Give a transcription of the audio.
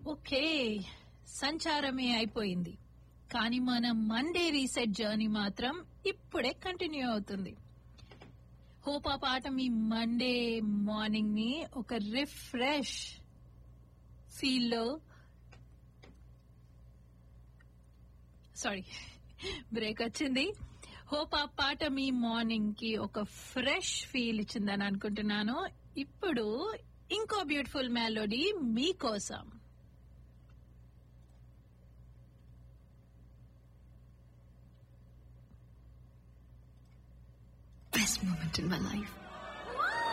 Okay సంచారమే అయిపోయింది కానీ మన మండే రీసెట్ జర్నీ మాత్రం ఇప్పుడే కంటిన్యూ అవుతుంది హోప్ ఆ పాట మీ మండే మార్నింగ్ ని ఒక రిఫ్రెష్ ఫీల్ లో సారీ బ్రేక్ వచ్చింది హోప్ ఆ పాట మీ మార్నింగ్ కి ఒక ఫ్రెష్ ఫీల్ ఇచ్చిందని అనుకుంటున్నాను ఇప్పుడు ఇంకో బ్యూటిఫుల్ మెలోడీ మీకోసం best moment in my life.